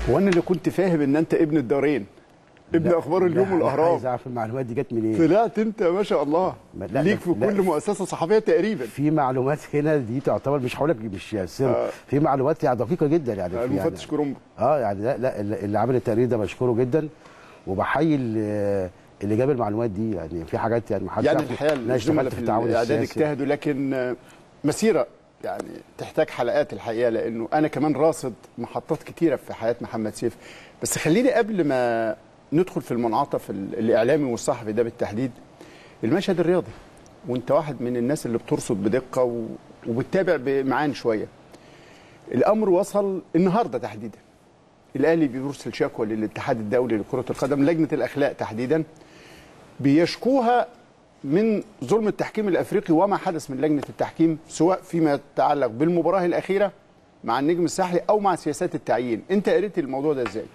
وانا اللي كنت فاهم ان انت ابن الدارين ابن لا، اخبار اليوم لا، أنا والاهرام عايز اعرف المعلومات دي جت منين طلعت انت ما شاء الله ما- لا، ليك في لا، كل لا. مؤسسه صحفيه تقريبا في معلومات هنا دي تعتبر مش هقول لك مش سر في معلومات يعني دقيقه جدا يعني في المفتش يعني كرومبو اه يعني لا لا اللي اللي عمل التقرير ده بشكره جدا وبحيي اللي اللي جاب المعلومات دي يعني في حاجات يعني ما حدش يعني يعرف الحقيقه إن انا الزملاء اشتغلت في في التعاون الاعداد السياسي اجتهدوا لكن آه، مسيره يعني تحتاج حلقات الحقيقه لانه انا كمان راصد محطات كتيره في حياه محمد سيف بس خليني قبل ما ندخل في المنعطف ال- الاعلامي والصحفي ده بالتحديد المشهد الرياضي وانت واحد من الناس اللي بترصد بدقه و- وبتتابع بمعان شويه الامر وصل النهارده تحديدا الاهلي بيرسل شكوى للاتحاد الدولي لكره القدم لجنه الاخلاق تحديدا بيشكوها من ظلم التحكيم الافريقي وما حدث من لجنه التحكيم سواء فيما يتعلق بالمباراه الاخيره مع النجم الساحلي او مع سياسات التعيين انت قريت الموضوع ده ازاي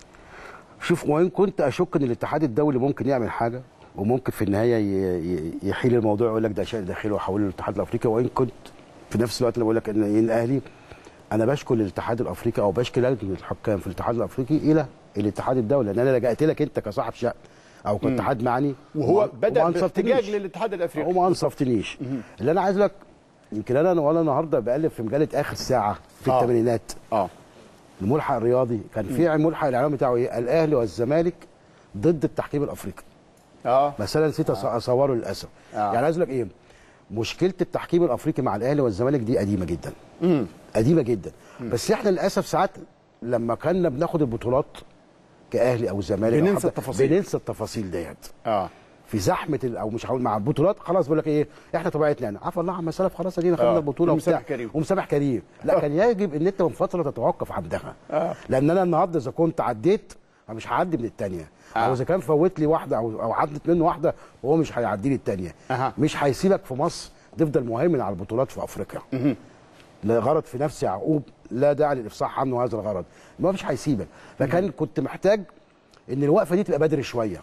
شوف وان كنت اشك ان الاتحاد الدولي ممكن يعمل حاجه وممكن في النهايه ي- ي- يحيل الموضوع يقول لك ده شيء داخلي وحوله للاتحاد الافريقي وان كنت في نفس الوقت انا بقول لك ان إن الاهلي انا بشكو الاتحاد الافريقي او بشكي لجنه الحكام في الاتحاد الافريقي الى الاتحاد الدولي لان انا لجأت لك انت كصاحب شأن او كاتحاد معني وهو وما- بدا وما باحتجاج أنصفتنيش. للاتحاد الافريقي وما انصفتنيش اللي انا عايز لك يمكن انا وانا النهارده بقلب في مجله اخر ساعه في آه. الثمانينات اه الملحق الرياضي كان في ملحق الاعلام بتاعه ايه الاهلي والزمالك ضد التحكيم الافريقي اه بس انا نسيت أص- اصوره للاسف آه. يعني عايز اقول لك ايه مشكله التحكيم الافريقي مع الاهلي والزمالك دي قديمه جدا قديمه جدا بس احنا للاسف ساعات لما كنا بناخد البطولات كاهلي او زمالك أو بننسى حتى- التفاصيل. بننسى التفاصيل ديت اه في زحمه ال- او مش هقول مع البطولات خلاص بقول لك ايه احنا طبيعتنا انا عفوا الله عما سلف خلاص ادينا خدنا آه. البطوله ومسامح وبتاع. كريم. ومسامح كريم لا كان يجب ان انت من فتره تتوقف عندها آه. لان انا النهارده اذا كنت عديت فمش هعدي من الثانيه آه. او اذا كان فوت لي واحده او او عدت منه واحده وهو مش هيعدي لي الثانيه أها. مش هيسيبك في مصر تفضل مهيمن على البطولات في افريقيا لغرض في نفس يعقوب لا داعي للافصاح عنه هذا الغرض ما مش هيسيبك فكان كنت محتاج ان الوقفه دي تبقى بدري شويه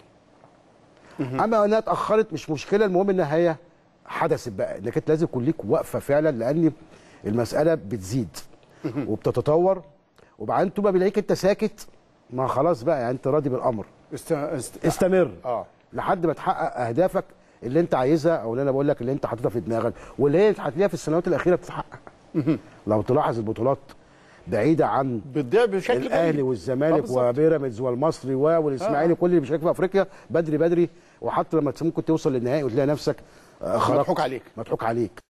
اما انها اتاخرت مش مشكله المهم انها هي حدثت بقى انك انت لازم يكون ليك وقفه فعلا لان المساله بتزيد وبتتطور وبعدين طول ما بيلاقيك انت ساكت ما خلاص بقى يعني انت راضي بالامر است... است... استمر اه لحد ما تحقق اهدافك اللي انت عايزها او اللي انا بقول لك اللي انت حاططها في دماغك واللي هي هتلاقيها في السنوات الاخيره بتتحقق لو تلاحظ البطولات بعيده عن بتضيع بشكل الاهلي غريب. آه، والزمالك بالظبط. وبيراميدز والمصري و- والاسماعيلي كل اللي بيشارك في افريقيا بدري بدري وحتى لما ممكن توصل للنهائي وتلاقي نفسك آه، خرجت مضحوك عليك مضحوك عليك